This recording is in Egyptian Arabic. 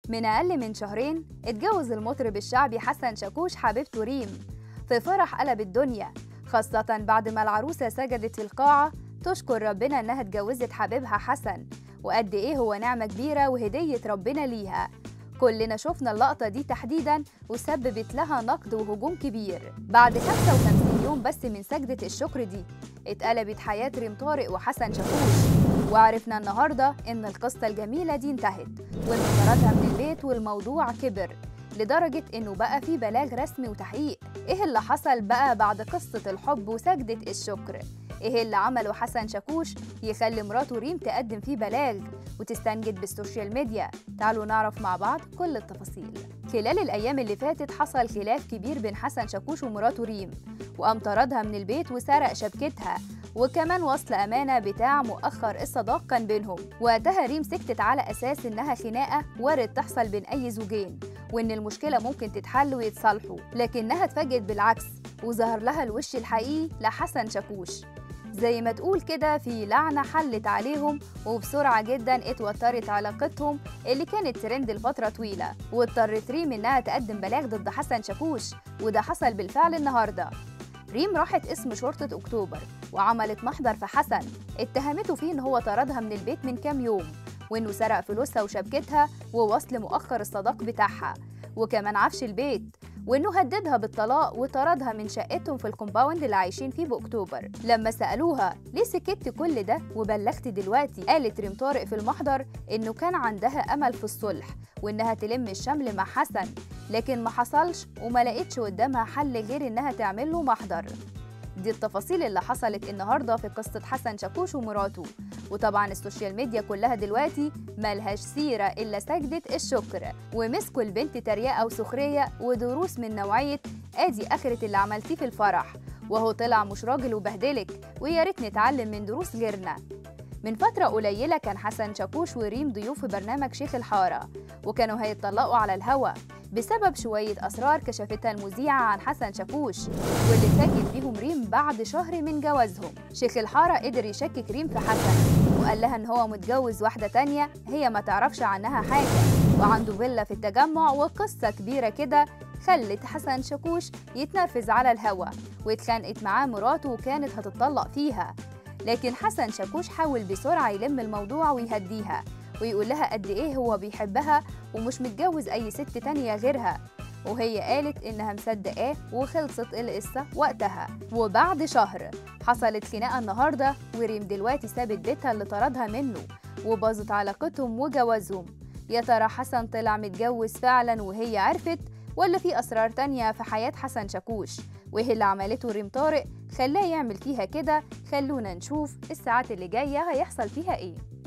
من أقل من شهرين اتجوز المطرب الشعبي حسن شاكوش حبيبته ريم في فرح قلب الدنيا خاصة بعد ما العروسة سجدت في القاعة تشكر ربنا إنها اتجوزت حبيبها حسن وقد إيه هو نعمة كبيرة وهدية ربنا ليها كلنا شفنا اللقطة دي تحديدا وسببت لها نقد وهجوم كبير بعد 55 يوم بس من سجدة الشكر دي اتقلبت حياة ريم طارق وحسن شاكوش وعرفنا النهاردة إن القصة الجميلة دي انتهت وإنه طردها من البيت والموضوع كبر لدرجة إنه بقى في بلاغ رسمي وتحقيق إيه اللي حصل بقى بعد قصة الحب وسجدة الشكر إيه اللي عمله حسن شاكوش يخلي مراته ريم تقدم فيه بلاغ وتستنجد بالسوشيال ميديا تعالوا نعرف مع بعض كل التفاصيل خلال الأيام اللي فاتت حصل خلاف كبير بين حسن شاكوش ومراته ريم وقام طردها من البيت وسرق شبكتها وكمان وصل أمانة بتاع مؤخر الصداق كان بينهم وقتها ريم سكتت على أساس إنها خناقة وارد تحصل بين أي زوجين وإن المشكلة ممكن تتحل ويتصالحوا لكنها اتفاجئت بالعكس وظهر لها الوش الحقيقي لحسن شاكوش زي ما تقول كده في لعنة حلت عليهم وبسرعة جدا اتوترت علاقتهم اللي كانت ترند لفترة طويلة واضطرت ريم انها تقدم بلاغ ضد حسن شاكوش وده حصل بالفعل النهارده ريم راحت اسم شرطة أكتوبر وعملت محضر في حسن اتهمته فيه إن هو طردها من البيت من كام يوم وإنه سرق فلوسها وشبكتها ووصل مؤخر الصداق بتاعها وكمان عفش البيت وانه هددها بالطلاق وطردها من شقتهم في الكومباوند اللي عايشين فيه باكتوبر لما سالوها ليه سكت كل ده وبلغت دلوقتي قالت ريم طارق في المحضر انه كان عندها امل في الصلح وانها تلم الشمل مع حسن لكن ما حصلش وما لقيتش قدامها حل غير انها تعمل له محضر دي التفاصيل اللي حصلت النهارده في قصه حسن شاكوش ومراته وطبعا السوشيال ميديا كلها دلوقتي ملهاش سيره الا سجده الشكر ومسكوا البنت تريقه وسخريه ودروس من نوعيه ادي اخره اللي عملتيه في الفرح وهو طلع مش راجل وبهدلك ويا ريت نتعلم من دروس غيرنا من فترة قليلة كان حسن شاكوش وريم ضيوف في برنامج شيخ الحارة وكانوا هيتطلقوا على الهوا بسبب شوية أسرار كشفتها المذيعة عن حسن شاكوش واللي اتفاجئت بيهم ريم بعد شهر من جوازهم شيخ الحارة قدر يشكك ريم في حسن وقال لها إن هو متجوز واحدة تانية هي ما تعرفش عنها حاجة وعنده فيلا في التجمع وقصة كبيرة كده خلت حسن شاكوش يتنرفز على الهوا واتخانقت معاه مراته وكانت هتتطلق فيها لكن حسن شاكوش حاول بسرعة يلم الموضوع ويهديها ويقول لها قد إيه هو بيحبها ومش متجوز أي ست تانية غيرها وهي قالت إنها مصدقاه وخلصت القصة وقتها وبعد شهر حصلت خناقة النهاردة وريم دلوقتي سابت بيتها اللي طردها منه وباظت علاقتهم وجوازهم يا ترى حسن طلع متجوز فعلا وهي عرفت ولا في أسرار تانية في حياة حسن شاكوش وإيه اللي عملته ريم طارق خلاه يعمل فيها كده خلونا نشوف الساعات اللي جاية هيحصل فيها إيه